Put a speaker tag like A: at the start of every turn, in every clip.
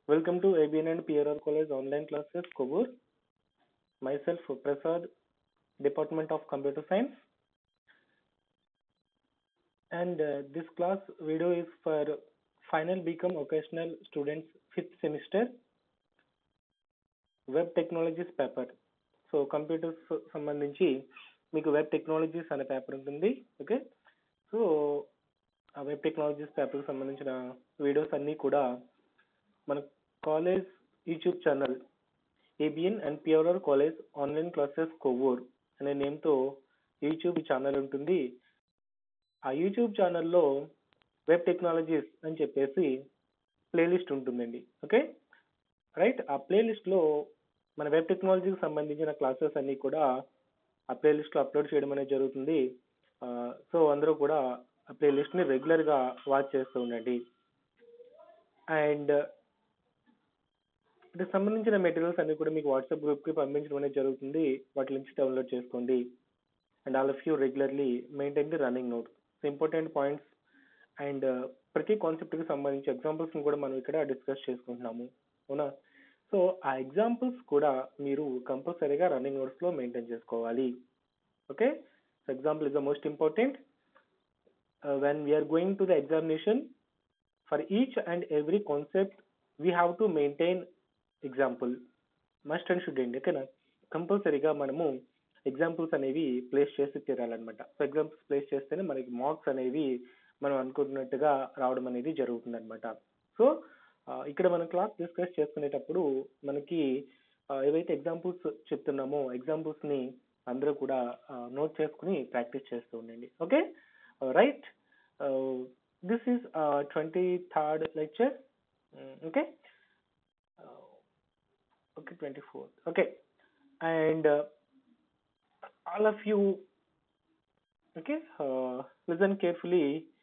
A: Welcome to ABN and PRR College online classes, Kobur. Myself, Prasad, Department of Computer Science. And uh, this class video is for final become occasional students fifth semester web technologies paper so computers సంబంధించి మీకు web technologies అనే paper ఉంటుంది okay so ఆ web technologies పేపర్కి సంబంధించిన videos అన్నీ కూడా మన college YouTube channel ABN and PRR college online classes Kovur అనే నేమ్తో యూట్యూబ్ ఛానల్ ఉంటుంది ఆ యూట్యూబ్ ఛానల్లో వెబ్ టెక్నాలజీస్ అని చెప్పేసి ప్లేలిస్ట్ ఉంటుందండి ఓకే రైట్ ఆ ప్లేలిస్ట్లో మన వెబ్ టెక్నాలజీకి సంబంధించిన క్లాసెస్ అన్నీ కూడా ఆ ప్లేలిస్ట్లో అప్లోడ్ చేయడం అనేది జరుగుతుంది సో అందరూ కూడా ఆ ప్లేలిస్ట్ని రెగ్యులర్గా వాచ్ చేస్తూ ఉండండి అండ్ దీనికి సంబంధించిన మెటీరియల్స్ అన్ని కూడా మీకు వాట్సాప్ గ్రూప్కి పంపించడం అనేది జరుగుతుంది వాటి లింక్స్ డౌన్లోడ్ చేసుకోండి and all of you regularly maintain the running note important points and ప్రతి కాన్సెప్ట్కి సంబంధించి ఎగ్జాంపుల్స్ని కూడా మనం ఇక్కడ డిస్కస్ చేసుకుంటున్నాము అవునా సో ఆ ఎగ్జాంపుల్స్ కూడా మీరు కంపల్సరీగా రన్నింగ్ నోట్స్లో మెయింటైన్ చేసుకోవాలి okay so example is the most important when we are going to the examination for each and every concept we have to maintain example must and should అండి ఓకేనా కంపల్సరీగా మనము ఎగ్జాంపుల్స్ అనేవి ప్లేస్ చేసి తీరాలన్నమాట సో ఎగ్జాంపుల్స్ ప్లేస్ చేస్తేనే మనకి marks అనేవి మనం అనుకుంటున్నట్టుగా రావడం అనేది జరుగుతుంది అనమాట సో ఇక్కడ మనం క్లాస్ డిస్కస్ చేసుకునేటప్పుడు మనకి ఏవైతే ఎగ్జాంపుల్స్ చెప్తున్నామో ఎగ్జాంపుల్స్ని అందరూ కూడా నోట్ చేసుకుని ప్రాక్టీస్ చేస్తూ ఉండండి okay right this is twenty third lecture okay okay twenty four okay and all of you okay uh, listen carefully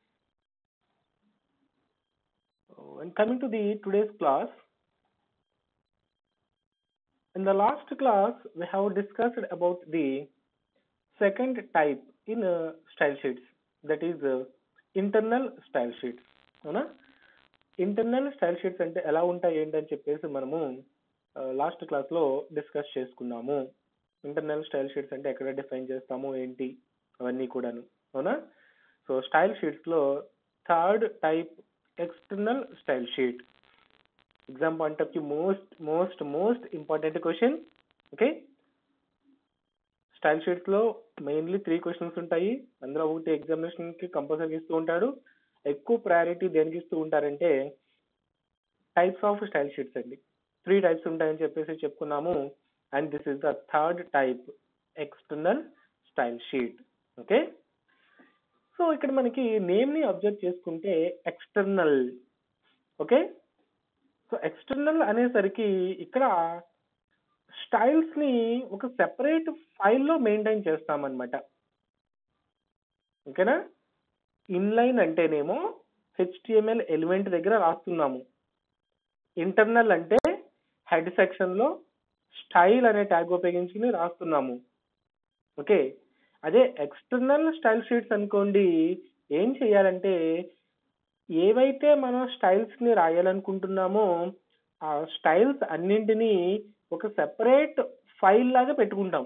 A: uh, and coming to the today's class in the last class we have discussed about the second type in uh, style sheets that is uh, internal style sheets అవునా internal style sheets అంటే ఎలా ఉంటాయి ఏంటని చెప్పేసి మనము last క్లాస్లో discuss చేసుకున్నాము internal style sheets అంటే ఎక్కడ డిఫైన్ చేస్తాము ఏంటి అవన్నీ కూడాను అవునా సో స్టైల్ షీట్స్లో third type external style sheet exam point of view most most most important question okay style షీట్స్లో మెయిన్లీ త్రీ క్వశ్చన్స్ ఉంటాయి అందులో ఒకటి ఎగ్జామినేషన్కి కంపల్సరీ ఇస్తూ ఉంటాడు ఎక్కువ ప్రయారిటీ దేనికి ఇస్తూ ఉంటారంటే టైప్స్ ఆఫ్ స్టైల్ షీట్స్ అండి త్రీ టైప్స్ ఉంటాయని చెప్పేసి చెప్పుకున్నాము and this is the third type external style sheet okay so ఇక్కడ మనకి నేమ్ ని అబ్జర్వ్ చేసుకుంటే ఎక్స్టర్నల్ ఓకే సో ఎక్స్టర్నల్ అనేసరికి ఇక్కడ స్టైల్స్ ని ఒక సెపరేట్ ఫైల్లో మెయింటైన్ చేస్తామన్నమాట ఓకేనా ఇన్లైన్ అంటేనేమో హెచ్టిఎంఎల్ ఎలిమెంట్ దగ్గర రాస్తున్నాము ఇంటర్నల్ అంటే హెడ్ సెక్షన్ లో స్టైల్ అనే ట్యాగ్ ఉపయోగించుకుని రాస్తున్నాము ఓకే అదే ఎక్స్టర్నల్ స్టైల్ షీట్స్ అనుకోండి ఏం చేయాలంటే ఏవైతే మనం స్టైల్స్ ని రాయాలనుకుంటున్నామో ఆ స్టైల్స్ అన్నింటినీ ఒక సెపరేట్ ఫైల్ లాగా పెట్టుకుంటాం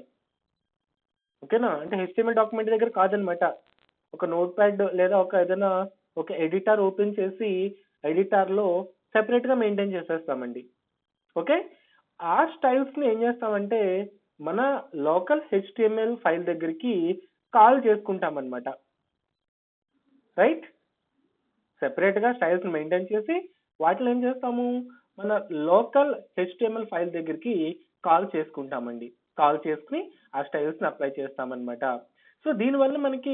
A: ఓకేనా అంటే హెచ్టిఎంఎల్ డాక్యుమెంట్ దగ్గర కాదనమాట ఒక నోట్ ప్యాడ్ లేదా ఒక ఏదైనా ఒక ఎడిటర్ ఓపెన్ చేసి ఎడిటర్లో సెపరేట్గా మెయింటైన్ చేసేస్తామండి ఓకే ఆ స్టైల్స్ ని ఏం చేస్తామంటే మన లోకల్ హెచ్టిఎంఎల్ ఫైల్ దగ్గరికి కాల్ చేసుకుంటాం అనమాట రైట్ సెపరేట్ గా స్టైల్స్ మెయింటైన్ చేసి వాటిలో ఏం చేస్తాము మన లోకల్ హెచ్టిఎంఎల్ ఫైల్ దగ్గరికి కాల్ చేసుకుంటామండి కాల్ చేసుకుని ఆ స్టైల్స్ ని అప్లై చేస్తామన్నమాట సో దీనివల్ల మనకి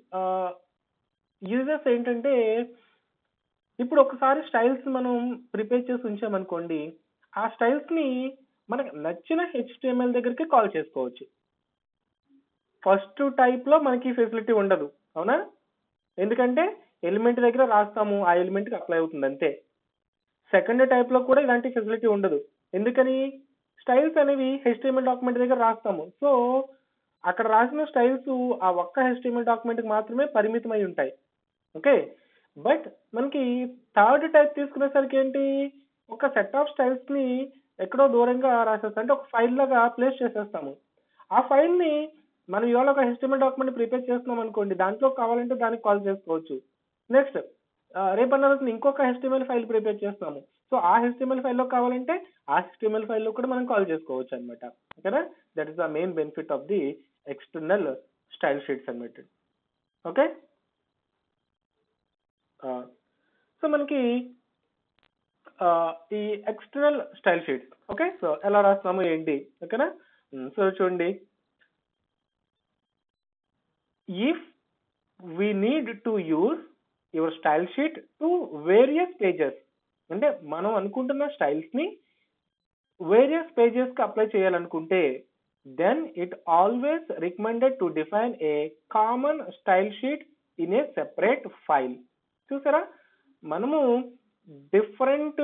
A: యూజెస్ ఏంటంటే ఇప్పుడు ఒకసారి స్టైల్స్ మనం ప్రిపేర్ చేసి ఉంచామనుకోండి ఆ స్టైల్స్ ని మనకు నచ్చిన హెచ్టిఎంఎల్ దగ్గరికి కాల్ చేసుకోవచ్చు ఫస్ట్ టైప్ లో మనకి ఫెసిలిటీ ఉండదు అవునా ఎందుకంటే ఎలిమెంట్ దగ్గర రాస్తాము ఆ ఎలిమెంట్ కి అప్లై అవుతుంది అంతే సెకండ్ టైప్ లో కూడా ఇలాంటి ఫెసిలిటీ ఉండదు ఎందుకని స్టైల్స్ అనేవి హెచ్టిఎంఎల్ డాక్యుమెంట్ దగ్గర రాస్తాము సో అక్కడ రాసిన స్టైల్స్ ఆ ఒక్క హెచ్టిఎంఎల్ డాక్యుమెంట్ కి మాత్రమే పరిమితమై ఉంటాయి ఓకే బట్ మనకి థర్డ్ టైప్ తీసుకునేసరికి ఏంటి ఒక సెట్ ఆఫ్ స్టైల్స్ ని ఎక్కడో దూరంగా రాసేస్తాం అంటే ఒక ఫైల్ లాగా ప్లేస్ చేసేస్తాము ఆ ఫైల్ ని మనం ఇవాళ ఒక హెచ్టిఎంఎల్ డాక్యుమెంట్ ప్రిపేర్ చేస్తున్నాం అనుకోండి దాంట్లో కావాలంటే దానికి కాల్ చేసుకోవచ్చు నెక్స్ట్ రేపన్న రోజున ఇంకొక హెచ్టిఎంఎల్ ఫైల్ ప్రిపేర్ చేస్తాము సో ఆ హెచ్టిఎంఎల్ ఫైల్లో కావాలంటే ఆ హెచ్టిఎంఎల్ ఫైల్లో కూడా మనం కాల్ చేసుకోవచ్చు అనమాట ఓకేనా that is the main benefit of the external style sheets అనమాట ఓకే సో మనకి ఆ, ఈ external style sheets okay so ఎలా రాస్తాము ఏంటి ఓకేనా సో చూడండి if we need to use your style sheet to various pages అంటే మనం అనుకుంటున్న స్టైల్స్ ని వేరియస్ పేజెస్ కి అప్లై చేయాలనుకుంటే then it always recommended to define a common style sheet in a separate file చూసారా మనము డిఫరెంట్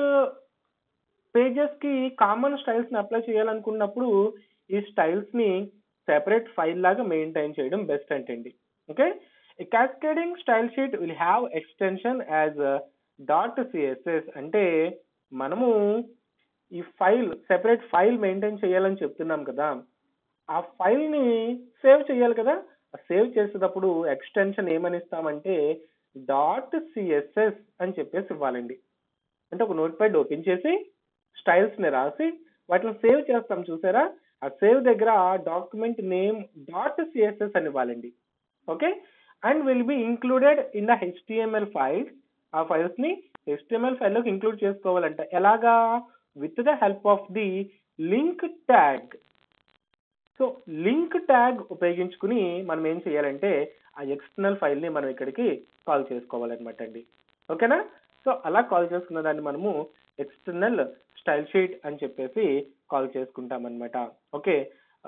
A: పేజెస్ కి common styles ని అప్లై చేయాలనుకున్నప్పుడు ఈ స్టైల్స్ ని సెపరేట్ ఫైల్ లాగా మెయింటైన్ చేయడం బెస్ట్ అంటండి okay cascading style sheet will have extension as dot CSS అంటే మనము ఈ ఫైల్ సెపరేట్ ఫైల్ మెయింటైన్ చేయాలని చెప్తున్నాం కదా ఆ ఫైల్ ని సేవ్ చేయాలి కదా సేవ్ చేసేటప్పుడు ఎక్స్టెన్షన్ ఏమని ఇస్తామంటే డాట్ సిఎస్ఎస్ అని చెప్పేసి ఇవ్వాలండి అంటే ఒక నోట్ ప్యాడ్ ఓపెన్ చేసి స్టైల్స్ ని రాసి వాటిని సేవ్ చేస్తాం చూసారా ఆ సేవ్ దగ్గర డాక్యుమెంట్ నేమ్ డాట్ సిఎస్ఎస్ అని ఇవ్వాలండి okay and will be included in the HTML files ఆ ఫైల్స్ ని హెచ్టిఎంఎల్ ఫైల్ లోకి ఇంక్లూడ్ చేసుకోవాలంట ఎలాగా with the help of the link tag so link tag ఉపయోగించుకుని మనం ఏం చేయాలంటే ఆ ఎక్స్టర్నల్ ఫైల్ ని మనం ఇక్కడికి కాల్ చేసుకోవాలన్నమాట అండి ఓకేనా సో అలా కాల్ చేసుకున్న దాన్ని మనము ఎక్స్టర్నల్ స్టైల్ షీట్ అని చెప్పేసి కాల్ చేసుకుంటాం అనమాట ఓకే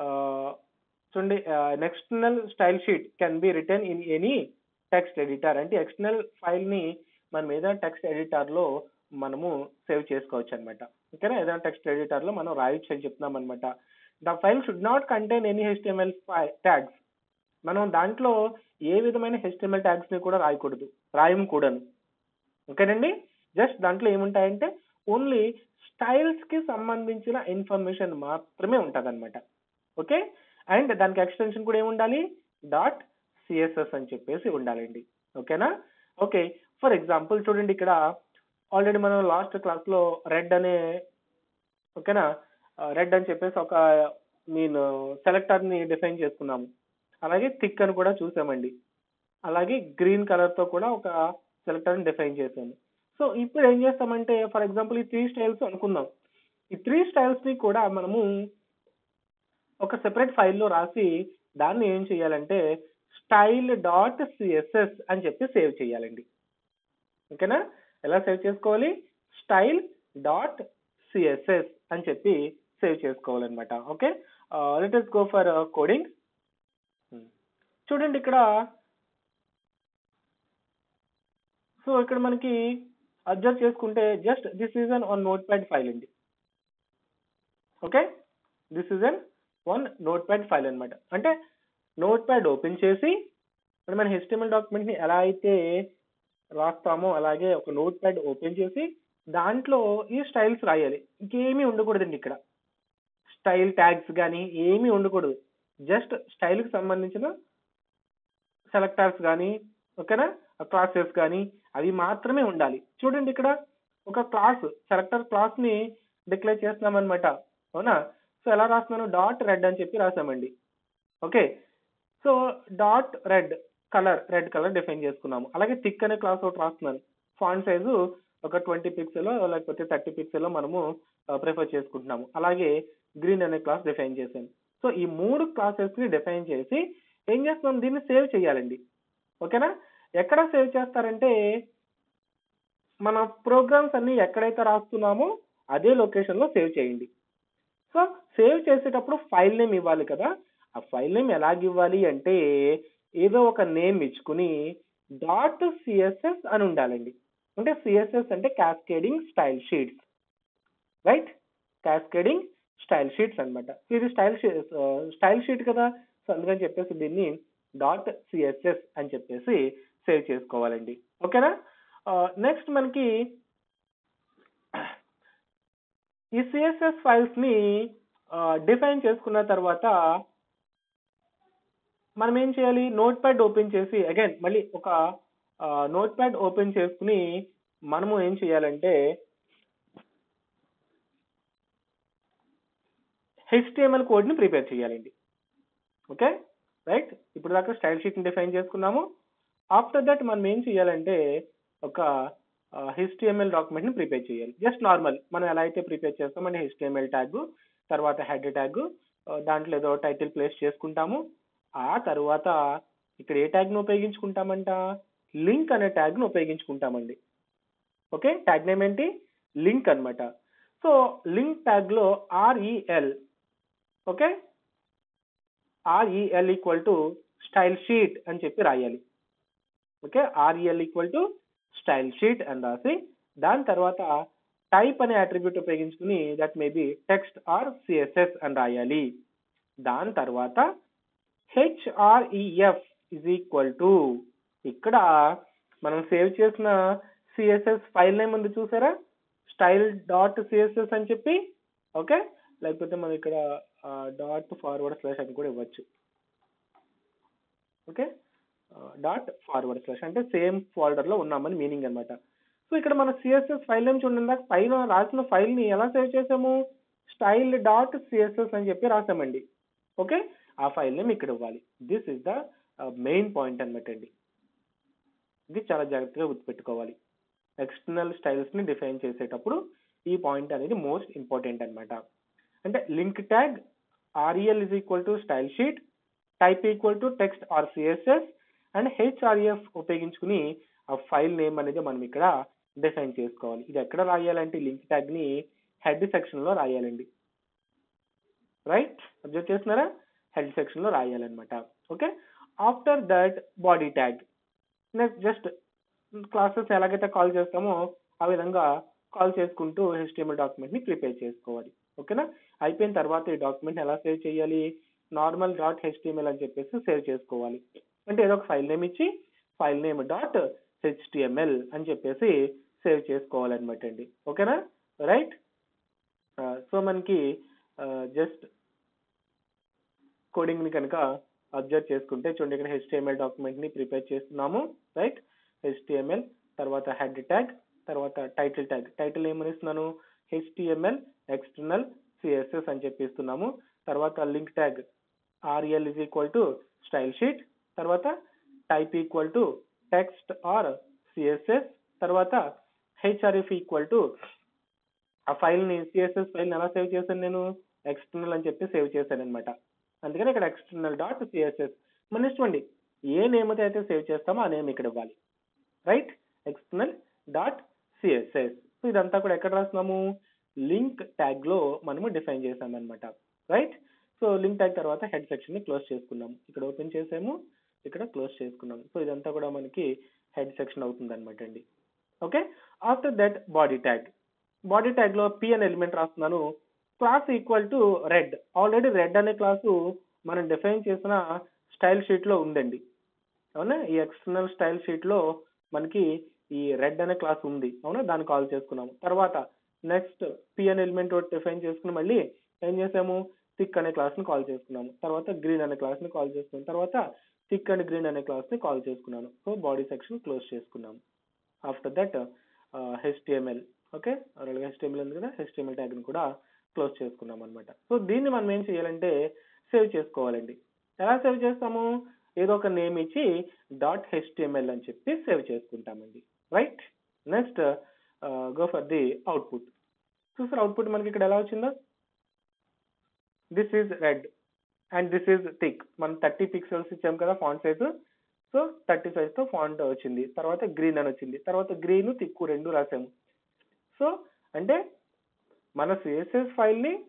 A: చూడండి external style sheet can be written in any text editor అంటే ఎక్స్టర్నల్ ఫైల్ ని మనం ఏదైనా టెక్స్ట్ ఎడిటర్ లో మనము సేవ్ చేసుకోవచ్చు అనమాట ఓకేనా ఏదైనా టెక్స్ట్ ఎడిటర్ లో మనం రాయొచ్చు అని చెప్తున్నాం అనమాట the file should not contain any HTML tags మనం దాంట్లో ఏ విధమైన హెచ్టిఎంఎల్ ట్యాగ్స్ ని కూడా రాయకూడదు రాయము కూడాను ఓకేనండి జస్ట్ దాంట్లో ఏముంటాయంటే ఓన్లీ స్టైల్స్ కి సంబంధించిన ఇన్ఫర్మేషన్ మాత్రమే ఉంటుంది అనమాట ఓకే అండ్ దానికి ఎక్స్టెన్షన్ కూడా ఏముండాలి డాట్ సిఎస్ఎస్ అని చెప్పేసి ఉండాలండి ఓకేనా ఓకే ఫర్ ఎగ్జాంపుల్ చూడండి ఇక్కడ ఆల్రెడీ మనం లాస్ట్ క్లాస్ లో రెడ్ అనే ఓకేనా రెడ్ అని చెప్పేసి ఒక మీన్ సెలెక్టర్ ని డిఫైన్ చేసుకున్నాము అలాగే థిక్ అని కూడా చూసామండి అలాగే గ్రీన్ కలర్ తో కూడా ఒక సెలెక్టర్ ని డిఫైన్ చేసాము సో ఇప్పుడు ఏం చేస్తామంటే ఫర్ ఎగ్జాంపుల్ ఈ త్రీ స్టైల్స్ అనుకుందాం ఈ త్రీ స్టైల్స్ ని కూడా మనము ఒక సెపరేట్ ఫైల్లో రాసి దాన్ని ఏం చేయాలంటే స్టైల్ డాట్ సిఎస్ఎస్ అని చెప్పి సేవ్ చేయాలండి ఓకేనా ఎలా సేవ్ చేసుకోవాలి స్టైల్ డాట్ సిఎస్ఎస్ అని చెప్పి సేవ్ చేసుకోవాలన్నమాట okay let us go for coding చూడండి ఇక్కడ సో ఇక్కడ మనకి అబ్జర్వ్ చేసుకుంటే just this is an one notepad file అండి okay this is an one notepad file అనమాట అంటే నోట్ ప్యాడ్ ఓపెన్ చేసి ఇప్పుడు మన హెచ్టిఎంఎల్ డాక్యుమెంట్ ని ఎలా అయితే రాస్తామో అలాగే ఒక నోట్ ప్యాడ్ ఓపెన్ చేసి దాంట్లో ఈ స్టైల్స్ రాయాలి ఇంకేమీ ఉండకూడదండి ఇక్కడ స్టైల్ ట్యాగ్స్ కానీ ఏమీ ఉండకూడదు జస్ట్ స్టైల్ కి సంబంధించిన సెలెక్టర్స్ కానీ ఓకేనా క్లాసెస్ కానీ అవి మాత్రమే ఉండాలి చూడండి ఇక్కడ ఒక క్లాస్ సెలెక్టర్ క్లాస్ ని డిక్లేర్ చేస్తున్నాం అనమాట అవునా సో ఎలా రాస్తున్నాను డాట్ రెడ్ అని చెప్పి రాసామండి okay so dot red colour red colour define చేసుకున్నాము అలాగే థిక్ అనే క్లాస్ ఒకటి రాస్తున్నాను ఫాంట్ సైజు ఒక ట్వంటీ పిక్సెల్ లేకపోతే థర్టీ పిక్సెల్ మనము ప్రిఫర్ చేసుకుంటున్నాము అలాగే గ్రీన్ అనే క్లాస్ డిఫైన్ చేసాము సో ఈ మూడు క్లాసెస్ ని డిఫైన్ చేసి ఏం చేస్తున్నాం దీన్ని సేవ్ చేయాలండి ఓకేనా ఎక్కడ సేవ్ చేస్తారంటే మన ప్రోగ్రామ్స్ అన్ని ఎక్కడైతే రాస్తున్నామో అదే లొకేషన్ లో సేవ్ చేయండి సో సేవ్ చేసేటప్పుడు ఫైల్ నేమ్ ఇవ్వాలి కదా ఆ ఫైల్ నేమ్ ఎలాగ ఇవ్వాలి అంటే ఏదో ఒక నేమ్ ఇచ్చుకుని డాట్ సిఎస్ఎస్ అని ఉండాలండి అంటే సిఎస్ఎస్ అంటే cascading style sheets right cascading style sheets అనమాట ఇది స్టైల్ స్టైల్ షీట్ కదా సో అందుకని చెప్పేసి దీన్ని డాట్ సిఎస్ఎస్ అని చెప్పేసి సేవ్ చేసుకోవాలండి ఓకేనా నెక్స్ట్ మనకి ఈ సిఎస్ఎస్ ఫైల్స్ ని డిఫైన్ చేసుకున్న తర్వాత మనం ఏం చేయాలి నోట్ ప్యాడ్ ఓపెన్ చేసి అగైన్ మళ్ళీ ఒక నోట్ ప్యాడ్ ఓపెన్ చేసుకుని మనము ఏం చేయాలంటే హెచ్టిఎంఎల్ కోడ్ ని ప్రిపేర్ చేయాలండి ఓకే రైట్ ఇప్పుడు దాకా స్టైల్ షీట్ ని డిఫైన్ చేసుకున్నాము ఆఫ్టర్ దట్ మనం ఏం చేయాలంటే ఒక హెచ్టిఎంఎల్ డాక్యుమెంట్ ని ప్రిపేర్ చేయాలి జస్ట్ నార్మల్ మనం ఎలా అయితే ప్రిపేర్ చేస్తామంటే హెచ్టిఎంఎల్ ట్యాగ్ తర్వాత హెడ్ ట్యాగ్ దాంట్లో ఏదో టైటిల్ ప్లేస్ చేసుకుంటాము ఆ తర్వాత ఇక్కడ ఏ ట్యాగ్ ను ఉపయోగించుకుంటామంట లింక్ అనే ట్యాగ్ ను ఉపయోగించుకుంటామండి ఓకే ట్యాగ్ నేమ్ ఏంటి లింక్ అన్నమాట సో లింక్ ట్యాగ్ లో REL okay REL equal to style sheet అని చెప్పి రాయాలి okay REL equal to style sheet అని రాసి దాని తర్వాత టైప్ అనే అట్రిబ్యూట్ ఉపయోగించుకుని that may be text or CSS అని రాయాలి దాని తర్వాత హెచ్ఆర్ఈఎఫ్ ఇజ్ ఈక్వల్ టు ఇక్కడ మనం సేవ్ చేసిన సిఎస్ఎస్ ఫైల్ నేమ్ ఉంది చూసారా స్టైల్ డాట్ సిఎస్ఎస్ అని చెప్పి ఓకే లేకపోతే మనం ఇక్కడ డాట్ ఫార్వర్డ్ స్లాష్ అని కూడా ఇవ్వచ్చు ఓకే డాట్ ఫార్వర్డ్ స్లాష్ అంటే సేమ్ ఫోల్డర్ లో ఉన్నామని మీనింగ్ అన్నమాట సో ఇక్కడ మన సిఎస్ఎస్ ఫైల్ నేమ్ చూడండి ఇందాక పైన రాసిన ఫైల్ ని ఎలా సేవ్ చేసాము స్టైల్ డాట్ సిఎస్ఎస్ అని చెప్పి రాసామండి ఓకే ఆ ఫైల్ నేమ్ ఇక్కడ ఇవ్వాలి this is the main point అనమాట అండి ఇది చాలా జాగ్రత్తగా గుర్తుపెట్టుకోవాలి ఎక్స్టర్నల్ స్టైల్స్ ని డిఫైన్ చేసేటప్పుడు ఈ పాయింట్ అనేది మోస్ట్ ఇంపార్టెంట్ అన్నమాట అంటే link tag REL is equal to style sheet type equal to text or CSS and HREF ఉపయోగించుకుని ఆ ఫైల్ నేమ్ అనేది మనం ఇక్కడ డిఫైన్ చేసుకోవాలి ఇది ఎక్కడ రాయాలంటే లింక్ ట్యాగ్ ని హెడ్ సెక్షన్ లో రాయాలండి రైట్ అబ్జర్వ్ చేస్తున్నారా హెడ్ సెక్షన్ లో రాయాలన్నమాట okay after that body tag next just classes ఎలాగైతే కాల్ చేస్తామో ఆ విధంగా కాల్ చేసుకుంటూ హెచ్టిఎంఎల్ డాక్యుమెంట్ ని ప్రిపేర్ చేసుకోవాలి ఓకేనా అయిపోయిన తర్వాత ఈ డాక్యుమెంట్ ఎలా సేవ్ చేయాలి నార్మల్ డాట్ హెచ్టిఎంఎల్ అని చెప్పేసి సేవ్ చేసుకోవాలి అంటే ఏదో ఒక ఫైల్ నేమ్ ఇచ్చి ఫైల్ నేమ్ డాట్ హెచ్టిఎంఎల్ అని చెప్పేసి సేవ్ చేసుకోవాలన్నమాట అండి ఓకేనా రైట్ సో మనకి జస్ట్ కోడింగ్ ని కనుక అబ్జర్వ్ చేసుకుంటే చూడండి ఇక్కడ హెచ్టిఎంఎల్ డాక్యుమెంట్ ని ప్రిపేర్ చేస్తున్నాము రైట్ హెచ్టిఎంఎల్ తర్వాత హెడ్ ట్యాగ్ తర్వాత టైటిల్ ట్యాగ్ టైటిల్ ఏమని ఇస్తున్నాను హెచ్టిఎంఎల్ ఎక్స్టర్నల్ సిఎస్ఎస్ అని చెప్పి ఇస్తున్నాము తర్వాత link tag RL is equal to style sheet తర్వాత type equal to text or CSS తర్వాత హెచ్ఆర్ఎఫ్ ఈక్వల్ టు ఆ ఫైల్ ని సిఎస్ఎస్ ఫైల్ ఎలా సేవ్ చేశాను నేను ఎక్స్టర్నల్ అని చెప్పి సేవ్ చేశాను అనమాట అందుకని ఇక్కడ ఎక్స్టర్నల్ డాట్ సిఎస్ఎస్ మన ఇష్టం అండి ఏ నేమ్ అయితే సేవ్ చేస్తామో ఆ నేమ్ ఇక్కడ ఇవ్వాలి right external dot CSS so ఇదంతా కూడా ఎక్కడ రాస్తున్నాము లింక్ ట్యాగ్ లో మనము డిఫైన్ చేసాం అనమాట రైట్ సో లింక్ ట్యాగ్ తర్వాత హెడ్ సెక్షన్ ని క్లోజ్ చేసుకున్నాము ఇక్కడ ఓపెన్ చేసాము ఇక్కడ క్లోజ్ చేసుకున్నాము సో ఇదంతా కూడా మనకి హెడ్ సెక్షన్ అవుతుంది అనమాట అండి okay after that body tag body tag లో పి అనే ఎలిమెంట్ రాస్తున్నాను class equal to red already red అనే క్లాసు మనం డిఫైన్ చేసిన స్టైల్ షీట్ లో ఉందండి అవునా ఈ ఎక్స్టర్నల్ స్టైల్ షీట్ లో మనకి ఈ రెడ్ అనే క్లాస్ ఉంది అవునా దాన్ని కాల్ చేసుకున్నాము తర్వాత నెక్స్ట్ పి అనే ఎలిమెంట్ డిఫైన్ చేసుకుని మళ్ళీ ఏం చేసాము థిక్ అనే క్లాస్ ని కాల్ చేసుకున్నాము తర్వాత గ్రీన్ అనే క్లాస్ ని కాల్ చేసుకున్నాం తర్వాత థిక్ అండ్ గ్రీన్ అనే క్లాస్ ని కాల్ చేసుకున్నాను సో బాడీ సెక్షన్ క్లోజ్ చేసుకున్నాము after that HTML okay HTML ఉంది కదా హెచ్టిఎంఎల్ ట్యాగ్ ని కూడా క్లోజ్ చేసుకున్నాం అనమాట సో దీన్ని మనం ఏం చేయాలంటే సేవ్ చేసుకోవాలండి ఎలా సేవ్ చేస్తాము ఏదో ఒక నేమ్ ఇచ్చి డాట్ హెచ్టిఎంఎల్ అని చెప్పి సేవ్ చేసుకుంటామండి right next go for the output చూసారు అవుట్పుట్ మనకి ఇక్కడ ఎలా వచ్చిందో this is red and this is thick మనం థర్టీ పిక్సెల్స్ ఇచ్చాం కదా font size so thirty size తో ఫాంట్ వచ్చింది తర్వాత గ్రీన్ అని వచ్చింది తర్వాత గ్రీన్ థిక్ రెండు రాసాము సో అంటే మన సిఎస్ఎస్ ఫైల్ ని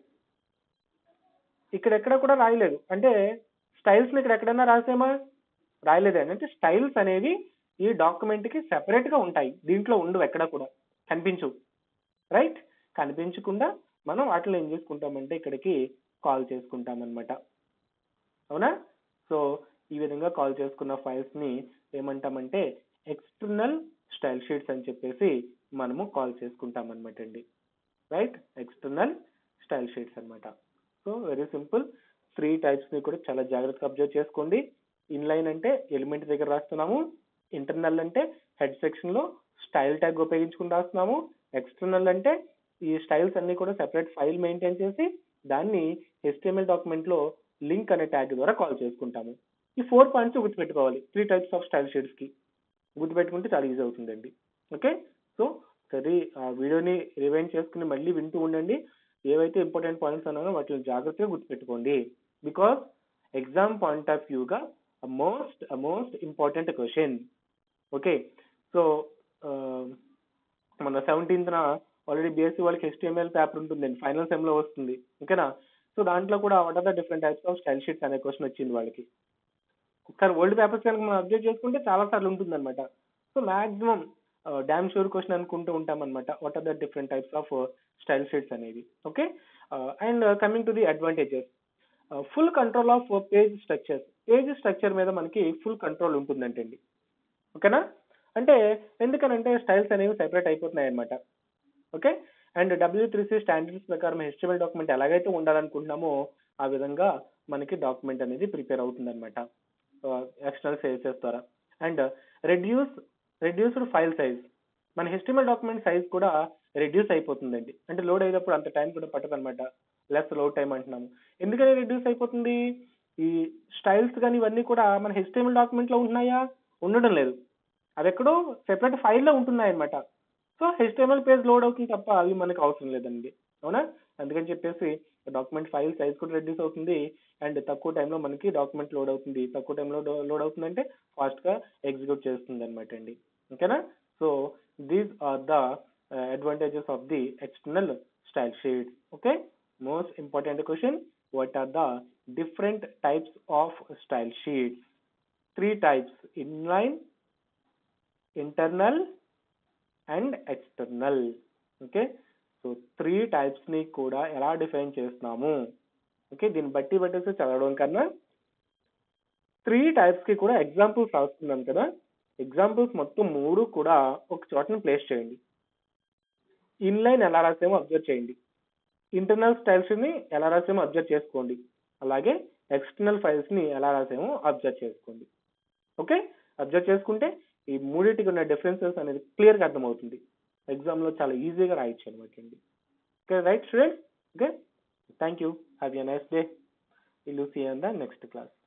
A: ఇక్కడెక్కడ కూడా రాయలేదు అంటే స్టైల్స్ ని ఇక్కడ ఎక్కడైనా రాసామా రాయలేదండి అంటే స్టైల్స్ అనేవి ఈ డాక్యుమెంట్ కి సెపరేట్ గా ఉంటాయి దీంట్లో ఉండవు ఎక్కడ కూడా కనిపించవు రైట్ కనిపించకుండా మనం వాటిలో ఏం చేసుకుంటామంటే ఇక్కడికి కాల్ చేసుకుంటాం అనమాట అవునా సో ఈ విధంగా కాల్ చేసుకున్న ఫైల్స్ ని ఏమంటామంటే ఎక్స్టర్నల్ స్టైల్ షీట్స్ అని చెప్పేసి మనము కాల్ చేసుకుంటాం అనమాట అండి రైట్ ఎక్స్టర్నల్ స్టైల్ షీట్స్ అన్నమాట so very simple three types ని కూడా చాలా జాగ్రత్తగా అబ్జర్వ్ చేసుకోండి ఇన్లైన్ అంటే ఎలిమెంట్ దగ్గర రాస్తున్నాము ఇంటర్నల్ అంటే హెడ్ సెక్షన్ లో స్టైల్ ట్యాగ్ ఉపయోగించుకుని రాస్తున్నాము ఎక్స్టర్నల్ అంటే ఈ స్టైల్స్ అన్ని కూడా సెపరేట్ ఫైల్ మెయింటైన్ చేసి దాన్ని హెచ్టిఎంఎల్ డాక్యుమెంట్ లో లింక్ అనే ట్యాగ్ ద్వారా కాల్ చేసుకుంటాము ఈ ఫోర్ పాయింట్స్ గుర్తుపెట్టుకోవాలి three types of style sheets కి గుర్తుపెట్టుకుంటే చాలా ఈజీ అవుతుందండి ఓకే సో సరే ఆ వీడియోని రివైండ్ చేసుకుని మళ్ళీ వింటూ ఉండండి ఏవైతే ఇంపార్టెంట్ పాయింట్స్ అన్నానో వాటిని జాగ్రత్తగా గుర్తుపెట్టుకోండి బికాస్ ఎగ్జామ్ పాయింట్ ఆఫ్ వ్యూగా most most important question okay so మన సెవెంటీన్త్న ఆల్రెడీ బీఎస్సీ వాళ్ళకి హెచ్టిఎంఎల్ పేపర్ ఉంటుందండి ఫైనల్ సెమ్ లో వస్తుంది ఓకేనా సో దాంట్లో కూడా what are the different types of style sheets అనే క్వశ్చన్ వచ్చింది వాళ్ళకి ఒకసారి ఓల్డ్ పేపర్స్ కనుక మనం అబ్జర్వ్ చేసుకుంటే చాలా సార్లు ఉంటుంది అనమాట so maximum damn sure question అనుకుంటూ ఉంటాం అనమాట what are the different types of style sheets అనేవి okay and coming to the advantages full control of page structure page structure మీద మనకి ఫుల్ కంట్రోల్ ఉంటుందంటండి ఓకేనా అంటే ఎందుకనంటే స్టైల్స్ అనేవి సెపరేట్ అయిపోతున్నాయి అనమాట okay and W three C standards ప్రకారం హెచ్టిఎంఎల్ డాక్యుమెంట్ ఎలాగైతే ఉండాలనుకుంటున్నామో ఆ విధంగా మనకి డాక్యుమెంట్ అనేది ప్రిపేర్ అవుతుంది అనమాట ఎక్స్టర్నల్ సేల్సెస్ ద్వారా and reduce reduced file size మన హెచ్టిఎంఎల్ డాక్యుమెంట్ సైజ్ కూడా రెడ్యూస్ అయిపోతుందండి అంటే లోడ్ అయినప్పుడు అంత టైం కూడా పట్టదు అనమాట లెస్ లోడ్ టైం అంటున్నాము ఎందుకని రెడ్యూస్ అయిపోతుంది ఈ స్టైల్స్ కానీ ఇవన్నీ కూడా మన హెచ్టిఎంఎల్ డాక్యుమెంట్ లో ఉంటున్నాయా ఉండడం లేదు అవి ఎక్కడో సెపరేట్ ఫైల్లో ఉంటున్నాయి అనమాట సో హెచ్టిఎంఎల్ పేజ్ లోడ్ అవుతుంది తప్ప అవి మనకు అవసరం లేదండి అవునా అందుకని చెప్పేసి డాక్యుమెంట్ ఫైల్ సైజ్ కూడా రెడ్యూస్ అవుతుంది అండ్ తక్కువ టైంలో మనకి డాక్యుమెంట్ లోడ్ అవుతుంది తక్కువ టైంలో లోడ్ అవుతుందంటే ఫాస్ట్ గా ఎగ్జిక్యూట్ చేస్తుంది అనమాట అండి ఓకేనా so these are the advantages of the external style sheets okay most important question what are the different types of style sheets three types inline internal and external okay so three types ని కూడా ఎలా define చేస్తున్నాము okay దీన్ని బట్టి బట్టేసి చదవడం కన్నా three types కి కూడా ఎగ్జాంపుల్స్ రాస్తున్నాం కదా ఎగ్జాంపుల్స్ మొత్తం మూడు కూడా ఒక చోటని ప్లేస్ చేయండి ఇన్లైన్ ఎలా రాసామో అబ్జర్వ్ చేయండి ఇంటర్నల్ స్టైల్స్ ని ఎలా రాసామో అబ్జర్వ్ చేసుకోండి అలాగే ఎక్స్టర్నల్ ఫైల్స్ ని ఎలా రాసామో అబ్జర్వ్ చేసుకోండి ఓకే అబ్జర్వ్ చేసుకుంటే ఈ మూడింటికి ఉన్న డిఫరెన్సెస్ అనేది క్లియర్గా అర్థమవుతుంది ఎగ్జామ్లో చాలా ఈజీగా రాయొచ్చు అనమాట అండి okay right students okay thank you have a nice day will see in the next class